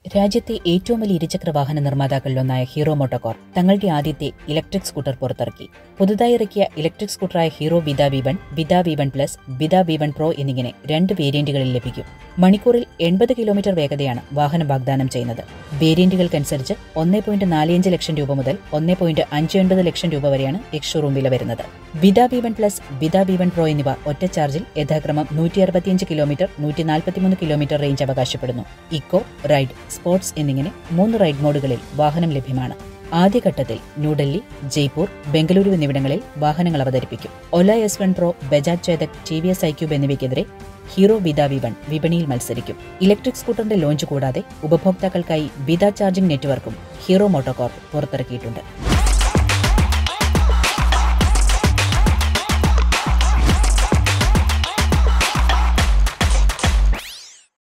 രാജ്യത്തെ ഏറ്റവും വലിയ ഇരുചക്ര വാഹന നിർമ്മാതാക്കളിലൊന്നായ ഹീറോ മോട്ടോകോർ തങ്ങളുടെ ആദ്യത്തെ ഇലക്ട്രിക് സ്കൂട്ടർ പുറത്തിറക്കി പുതുതായി ഇറക്കിയ ഇലക്ട്രിക് സ്കൂട്ടറായ Hero Vida V one Vida V one plus Vida V one pro എന്നിങ്ങനെ രണ്ട് വേരിയന്റുകളിൽ ലഭിക്കും മണിക്കൂറിൽ എൺപത് കിലോമീറ്റർ വേഗതയാണ് വാഹനം വാഗ്ദാനം ചെയ്യുന്നത് വേരിയന്റുകൾക്കനുസരിച്ച് ഒന്നേ പോയിന്റ് നാലിയഞ്ച് ലക്ഷം രൂപ മുതൽ ഒന്നേ പോയിന്റ് അഞ്ച് ഒൻപത് ലക്ഷം രൂപ വരെയാണ് എക്സ് ഷോറൂം വില വരുന്നത് Vida V one plus Vida V one pro എന്നിവ ഒറ്റ ചാർജിൽ യഥാക്രമം നൂറ്റി അറുപത്തിയഞ്ച് കിലോമീറ്റർ നൂറ്റി നാൽപ്പത്തിമൂന്ന് കിലോമീറ്റർ റേഞ്ച് അവകാശപ്പെടുന്നു ഇക്കോ റൈഡ് സ്പോർട്സ് എന്നിങ്ങനെ മൂന്ന് റൈഡ് മോഡുകളിൽ വാഹനം ലഭ്യമാണ് ആദ്യഘട്ടത്തിൽ ന്യൂഡൽഹി ജയ്പൂർ ബംഗളൂരു എന്നിവിടങ്ങളിൽ വാഹനങ്ങൾ അവതരിപ്പിക്കും Ola S one pro Bajaj Chetak T V S iQube എന്നിവയ്ക്കെതിരെ ഹീറോ ബിദ വി വൺ വിപണിയിൽ മത്സരിക്കും ഇലക്ട്രിക് സ്കൂട്ടറിന്റെ ലോഞ്ച് കൂടാതെ ഉപഭോക്താക്കൾക്കായി ബിദ ചാർജിംഗ് നെറ്റ്വർക്കും ഹീറോ മോട്ടോകോർപ്പ് പുറത്തിറക്കിയിട്ടുണ്ട്